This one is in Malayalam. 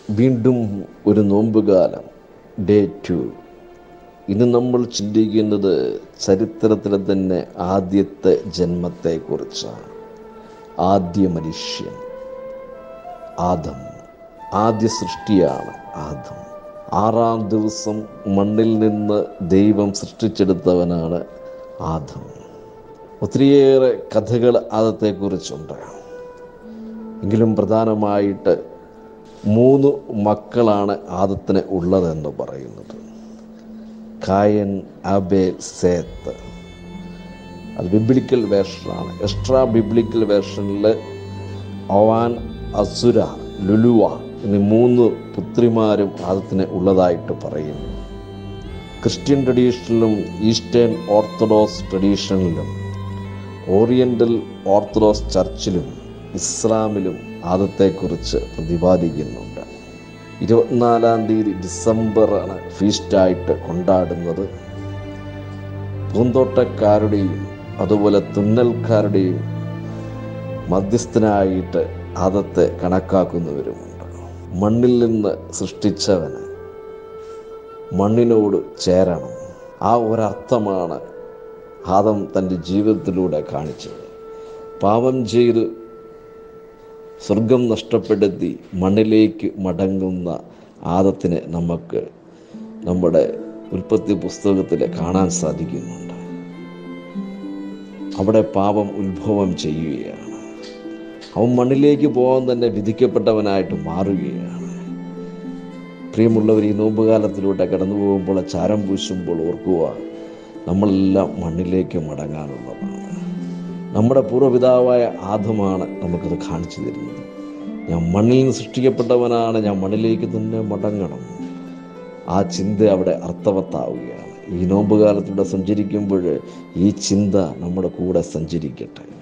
വീണ്ടും ഒരു നോമ്പുകാലം ഡേ ടു ഇന്ന് നമ്മൾ ചിന്തിക്കുന്നത് ചരിത്രത്തിലെ തന്നെ ആദ്യത്തെ ജന്മത്തെക്കുറിച്ചാണ് ആദ്യ മനുഷ്യൻ ആദം ആദ്യ സൃഷ്ടിയാണ് ആദം ആറാം ദിവസം മണ്ണിൽ നിന്ന് ദൈവം സൃഷ്ടിച്ചെടുത്തവനാണ് ആദം ഒത്തിരിയേറെ കഥകൾ ആദത്തെക്കുറിച്ചുണ്ട് എങ്കിലും പ്രധാനമായിട്ട് മൂന്ന് മക്കളാണ് ആദത്തിന് ഉള്ളതെന്ന് പറയുന്നത് കായൻ അബേൽ സേത്ത് അത് ബിബ്ലിക്കൽ വേർഷനാണ് എക്സ്ട്രാ ബിബ്ലിക്കൽ വേർഷനിൽ ഒവാൻ അസുര ലുലുവ എന്നീ മൂന്ന് പുത്രിമാരും ആദത്തിന് ഉള്ളതായിട്ട് പറയുന്നു ക്രിസ്ത്യൻ ട്രഡീഷനിലും ഈസ്റ്റേൺ ഓർത്തഡോക്സ് ട്രഡീഷനിലും ഓറിയൻ്റൽ ഓർത്തഡോക്സ് ചർച്ചിലും ഇസ്ലാമിലും ആദത്തെക്കുറിച്ച് പ്രതിപാദിക്കുന്നുണ്ട് ഇരുപത്തിനാലാം തീയതി ഡിസംബറാണ് ഫീസ്റ്റായിട്ട് കൊണ്ടാടുന്നത് പൂന്തോട്ടക്കാരുടെയും അതുപോലെ തുന്നൽക്കാരുടെയും മധ്യസ്ഥനായിട്ട് ആദത്തെ കണക്കാക്കുന്നവരുമുണ്ട് മണ്ണിൽ നിന്ന് സൃഷ്ടിച്ചവന് മണ്ണിനോട് ചേരണം ആ ഒരർത്ഥമാണ് ആദം തൻ്റെ ജീവിതത്തിലൂടെ കാണിച്ചത് പാപം ചെയ്ത് സ്വർഗം നഷ്ടപ്പെടുത്തി മണ്ണിലേക്ക് മടങ്ങുന്ന ആദത്തിനെ നമുക്ക് നമ്മുടെ ഉൽപ്പത്തി പുസ്തകത്തിൽ കാണാൻ സാധിക്കുന്നുണ്ട് അവിടെ പാപം ഉത്ഭവം ചെയ്യുകയാണ് അവൻ മണ്ണിലേക്ക് പോകാൻ തന്നെ വിധിക്കപ്പെട്ടവനായിട്ട് മാറുകയാണ് പ്രിയമുള്ളവർ ഈ നോമ്പുകാലത്തിലൂടെ കടന്നു പോകുമ്പോൾ ചാരം പൂശുമ്പോൾ ഓർക്കുക നമ്മളെല്ലാം മണ്ണിലേക്ക് മടങ്ങാനുള്ളതാണ് നമ്മുടെ പൂർവ്വപിതാവായ ആദമാണ് നമുക്കത് കാണിച്ചു തരുന്നത് ഞാൻ മണ്ണിൽ നിന്ന് സൃഷ്ടിക്കപ്പെട്ടവനാണ് ഞാൻ മണ്ണിലേക്ക് തന്നെ മടങ്ങണം ആ ചിന്ത അവിടെ അർത്ഥവത്താവുകയാണ് ഈ നോമ്പുകാലത്തൂടെ സഞ്ചരിക്കുമ്പോൾ ഈ ചിന്ത നമ്മുടെ കൂടെ സഞ്ചരിക്കട്ടെ